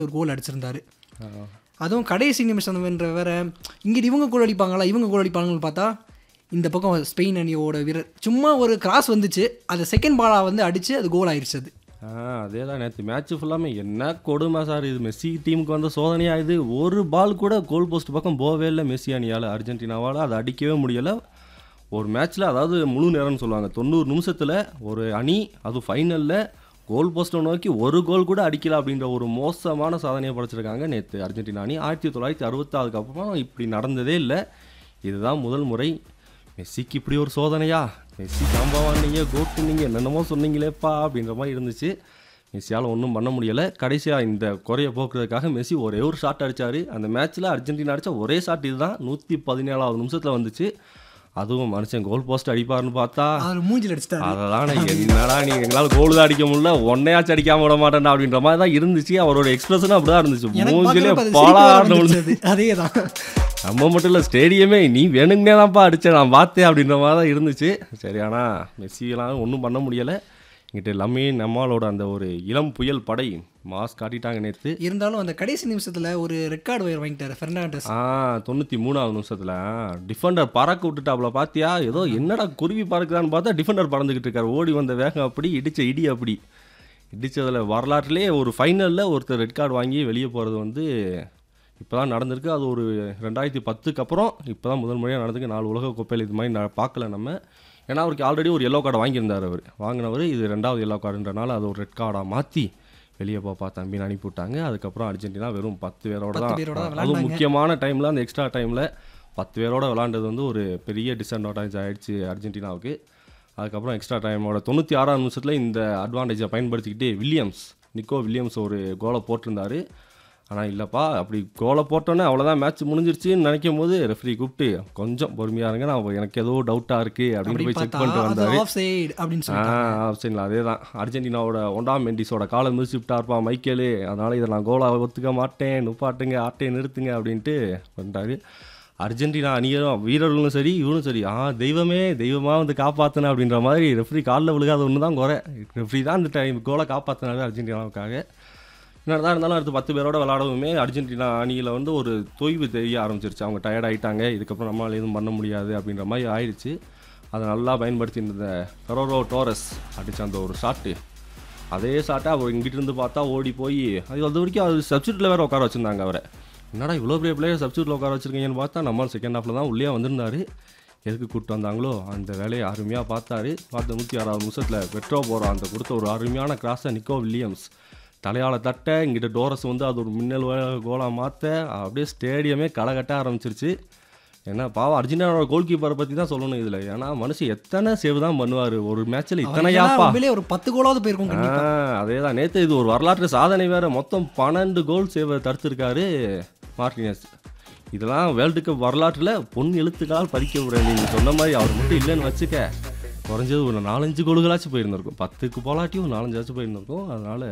ஒரு கோல் அடிச்சிருந்தாரு அதுவும் கடைசி நிமிஷம் வென்ற வேற இங்கிட்டு இவங்க கோல் அடிப்பாங்களா இவங்க கோல் அடிப்பாங்கன்னு பார்த்தா இந்த பக்கம் ஸ்பெயின் அணியோட வீரர் சும்மா ஒரு கிராஸ் வந்துச்சு அதை செகண்ட் பாலாக வந்து அடிச்சு அது கோல் ஆயிடுச்சு அது ஆ அதே தான் நேற்று மேட்ச் ஃபுல்லாமே என்ன கொடுமை சார் இது மெஸ்ஸி டீமுக்கு வந்த சோதனையா இது ஒரு பால் கூட கோல் போஸ்ட் பக்கம் போகவே இல்லை மெஸ்ஸி அணியால் அர்ஜென்டினாவால் அதை அடிக்கவே முடியலை ஒரு மேட்ச்சில் அதாவது முழு நேரம்னு சொல்லுவாங்க தொண்ணூறு நிமிஷத்தில் ஒரு அணி அது ஃபைனலில் கோல் போஸ்ட்டை நோக்கி ஒரு கோல் கூட அடிக்கல அப்படின்ற ஒரு மோசமான சாதனையை படைச்சிருக்காங்க நேற்று அர்ஜென்டினா அணி ஆயிரத்தி தொள்ளாயிரத்தி அறுபத்தாறுக்கு அப்புறம் இப்படி நடந்ததே இல்லை இதுதான் முதல் முறை மெஸ்ஸிக்கு இப்படி ஒரு சோதனையா மெஸ்ஸி சாம்பாவான் நீங்கள் கோட்டு நீங்கள் என்னென்னமோ சொன்னீங்களேப்பா அப்படின்ற மாதிரி இருந்துச்சு மெஸ்ஸியால் ஒன்றும் பண்ண முடியலை கடைசியாக இந்த குறைய போக்குறதுக்காக மெஸ்ஸி ஒரே ஒரு ஷாட் அடிச்சார் அந்த மேட்ச்சில் அர்ஜென்டினா அடித்த ஒரே ஷாட் இதுதான் நூற்றி பதினேழாவது நிமிஷத்தில் வந்துச்சு அதுவும் மனுஷன் கோல் போஸ்ட் அடிப்பாருன்னு பார்த்தா அதில் மூஞ்சில் அடிச்சிட்டாரு அதெல்லாம் என்னடா நீ எங்களால் கோல் தான் அடிக்க முடியல ஒன்னையாச்சும் அடிக்காம விட மாட்டேன்டா அப்படின்ற மாதிரி தான் இருந்துச்சு அவரோட எக்ஸ்பிரஷனும் அப்படிதான் இருந்துச்சு எனக்கு மூஞ்சிலே பார்க்கறப்ப அது சிரிப்பு வர பாலாடணும் வந்துருச்சு அது. அதே தான் நம்ம மட்டும் இல்லை ஸ்டேடியமே நீ வேணுங்கனே தான்ப்பா அடிச்சேன் நான் பார்த்தேன் அப்படின்ற மாதிரி தான் இருந்துச்சு சரி ஆனால் மெஸ்ஸியெல்லாம் ஒன்றும் பண்ண முடியலை இங்கிட்ட எல்லாமே நம்மளோட அந்த ஒரு இளம் புயல் படை மாஸ் காட்டிட்டாங்க நேற்று இருந்தாலும் அந்த கடைசி நிமிஷத்தில் ஒரு ரெக்கார்டு வயர் வாங்கிட்டாரு ஃபெர்னாண்டஸ் ஆ தொண்ணூற்றி மூணாவது நிமிஷத்தில் டிஃபெண்டர் பறக்க விட்டுட்டாப்புல பார்த்தியா ஏதோ என்னடா குருவி பறக்குதான்னு பார்த்தா டிஃபெண்டர் பறந்துக்கிட்டு இருக்காரு ஓடி வந்த வேகம் அப்படி இடிச்ச இடி அப்படி இடிச்சதில் வரலாற்றிலே ஒரு ஃபைனலில் ஒருத்தர் ரெட் கார்டு வாங்கி வெளியே போகிறது வந்து இப்போ தான் நடந்திருக்கு அது ஒரு ரெண்டாயிரத்தி பத்துக்கு அப்புறம் இப்போ தான் முதல் முறையாக நடந்திருக்கு நாலு உலக கோப்பையில் இது மாதிரி நான் பார்க்கல நம்ம ஏன்னா அவருக்கு ஆல்ரெடி ஒரு எல்லோ கார்டு வாங்கியிருந்தார் அவர் வாங்கினவர் இது ரெண்டாவது எல்லோ கார்டுன்றனால அது ஒரு ரெட் கார்டாக மாற்றி வெளியே போப்பா தம்பின்னு அனுப்பி விட்டாங்க அதுக்கப்புறம் அர்ஜென்டினா வெறும் பத்து பேரோட பத்து பேரோட தான் தான் அதுவும் விளையாண்டாங்க. முக்கியமான டைமில் அந்த எக்ஸ்ட்ரா டைமில் பத்து பேரோட விளாண்டது வந்து ஒரு பெரிய டிஸ்அட்வான்டேஜ் ஆயிடுச்சு அர்ஜென்டினாவுக்கு அதுக்கப்புறம் எக்ஸ்ட்ரா டைமோட தொண்ணூற்றி ஆறாம் நிமிஷத்தில் இந்த அட்வான்டேஜை பயன்படுத்திக்கிட்டு வில்லியம்ஸ் நிக்கோ வில்லியம்ஸ் ஒரு கோலை போட்டிருந்தாரு ஆனால் இல்லைப்பா அப்படி கோலை போட்டோன்னே அவ்வளோதான் மேட்ச் முடிஞ்சிருச்சுன்னு நினைக்கும் போது ரெஃப்ரி கூப்பிட்டு கொஞ்சம் பொறுமையாக இருங்க நான் எனக்கு ஏதோ டவுட்டாக இருக்குது அப்படின்னு அப்படி போய் செக் பார்த்தா பண்ணிட்டு அது வந்தார் ஆஃப் சைடு அப்படின்னு சொல்லி சரிங்களா அதே தான் அர்ஜென்டினாவோட ஒண்டாம் மெண்டிஸோட காலை மிதிச்சு விட்டார்ப்பா மைக்கேலு அதனால் இதை நான் கோலா ஒத்துக்க மாட்டேன் நுப்பாட்டுங்க ஆட்டையை நிறுத்துங்க அப்படின்ட்டு பண்ணிட்டாரு அர்ஜென்டினா அணியரும் வீரர்களும் சரி இவனும் சரி ஆ தெய்வமே தெய்வமாக வந்து காப்பாற்றின அப்படின்ற மாதிரி ரெஃப்ரி காலில் விழுகாத ஒன்று தான் குறை ரெஃப்ரி தான் இந்த டைம் கோலை காப்பாற்றினாரு அர்ஜென்டினாவுக்காக என்னதான் இருந்தாலும் அடுத்து பத்து பேரோட விளாடவுமே அர்ஜென்டினா அணியில் வந்து ஒரு தொய்வு தெரிய ஆரம்பிச்சிருச்சு அவங்க டயர்ட் ஆயிட்டாங்க இதுக்கப்புறம் நம்மளால் எதுவும் பண்ண முடியாது அப்படின்ற மாதிரி ஆயிடுச்சு அதை நல்லா பயன்படுத்தி இந்த ஃபெரோரோ டோரஸ் அடித்த அந்த ஒரு ஷாட்டு அதே ஷாட்டை அவர் இங்கிட்டு இருந்து பார்த்தா ஓடி போய் அது அது வரைக்கும் அது சப்ஸ்டியூட்டில் வேறு உட்கார வச்சுருந்தாங்க அவரை என்னடா இவ்வளோ பெரிய பிளேயர் சப்ஸ்டியூட்டில் உட்கார வச்சிருக்கீங்கன்னு பார்த்தா நம்ம செகண்ட் ஹாஃபில் தான் உள்ளே வந்திருந்தாரு எதுக்கு கூப்பிட்டு வந்தாங்களோ அந்த வேலையை அருமையாக பார்த்தாரு பார்த்த நூற்றி ஆறாவது நிமிஷத்தில் பெட்ரோ போகிற அந்த கொடுத்த ஒரு அருமையான கிராஸை நிக்கோ வில்லியம்ஸ் தலையால தட்ட இங்கிட்ட டோரஸ் வந்து அது ஒரு மின்னல் கோலாக மாற்ற அப்படியே ஸ்டேடியமே களை கட்ட ஆரம்பிச்சிருச்சு ஏன்னா பாவம் அர்ஜென்டினாவோட கோல் கீப்பரை பற்றி தான் சொல்லணும் இதில் ஏன்னா மனுஷன் எத்தனை சேவ் தான் பண்ணுவார் ஒரு மேட்ச்சில் இத்தனையாப்பா உண்மையிலே ஒரு பத்து கோலாவது போயிருக்கும் கண்டிப்பா அதே தான் நேற்று இது ஒரு வரலாற்று சாதனை வேற மொத்தம் பன்னெண்டு கோல் சேவ தடுத்திருக்காரு மார்டினஸ் இதெல்லாம் வேர்ல்டு கப் வரலாற்றில் பொன் எழுத்துக்களால் பதிக்க விட நீங்கள் சொன்ன மாதிரி அவர் மட்டும் இல்லைன்னு வச்சுக்க குறைஞ்சது ஒரு நாலஞ்சு கோல்களாச்சும் போயிருந்திருக்கும் பத்துக்கு போலாட்டியும் ஒரு நாலஞ்சாச்சும் போயிருந்திருக்கும் அதனால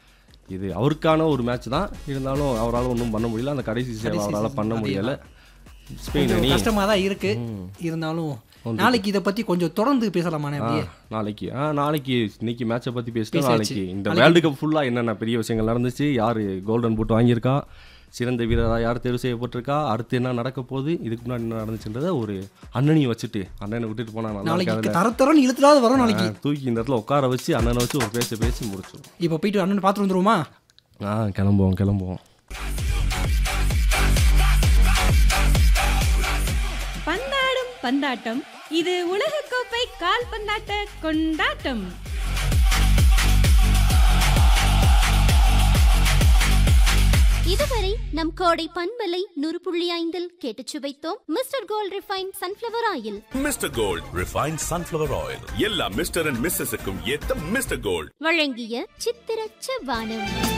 இது அவருக்கான ஒரு மேட்ச் தான் இருந்தாலும் அவரால் ஒன்றும் பண்ண முடியல அந்த கடைசி சேவை அவரால் பண்ண முடியல ஸ்பெயின் அணி கஷ்டமா தான் இருக்கு இருந்தாலும் நாளைக்கு இதை பத்தி கொஞ்சம் தொடர்ந்து பேசலாமாண்ணே அப்படியே நாளைக்கு ஆ நாளைக்கு இன்னைக்கு மேட்சை பற்றி பேசிட்டு பேசியாச்சு. நாளைக்கு இந்த வேர்ல்டு கப் ஃபுல்லாக என்னென்ன பெரிய விஷயங்கள் நடந்துச்சு யார் கோல்டன் பூட் வாங்கியிருக்கா சிறந்த வீரராக யார் தேர்வு செய்யப்பட்டிருக்கா அடுத்து என்ன நடக்க போகுது இதுக்கு முன்னாடி என்ன நடந்துச்சுன்றதை ஒரு அண்ணனையும் வச்சுட்டு அண்ணனை விட்டுட்டு போனா நல்லா நாளைக்கு இருக்காதுல்ல தர தரன்னு இழுத்துலாவது வரும் நாளைக்கு ஆ, தூக்கி இந்த இடத்துல உட்கார வச்சு அண்ணனை வச்சு ஒரு பேச பேசி முடிச்சிடும் இப்போ போயிட்டு அண்ணன் பார்த்து வந்துருவோமா ஆ கிளம்புவோம் கிளம்புவோம் பந்தாடும் பந்தாட்டம் இது உலகக்கோப்பை கால்பந்தாட்ட கொண்டாட்டம் இதுவரை நம் கோடை பண்பலை நூறு புள்ளி ஐந்தில் கேட்டுச் சுவைத்தோம் mister Gold refine sunflower oil mister Gold refine sunflower oil எல்லா மிஸ்டர் அண்ட் மிஸ்ஸஸுக்கும் ஏத்த மிஸ்டர் கோல்ட் வழங்கிய சித்திரச்ச வானம்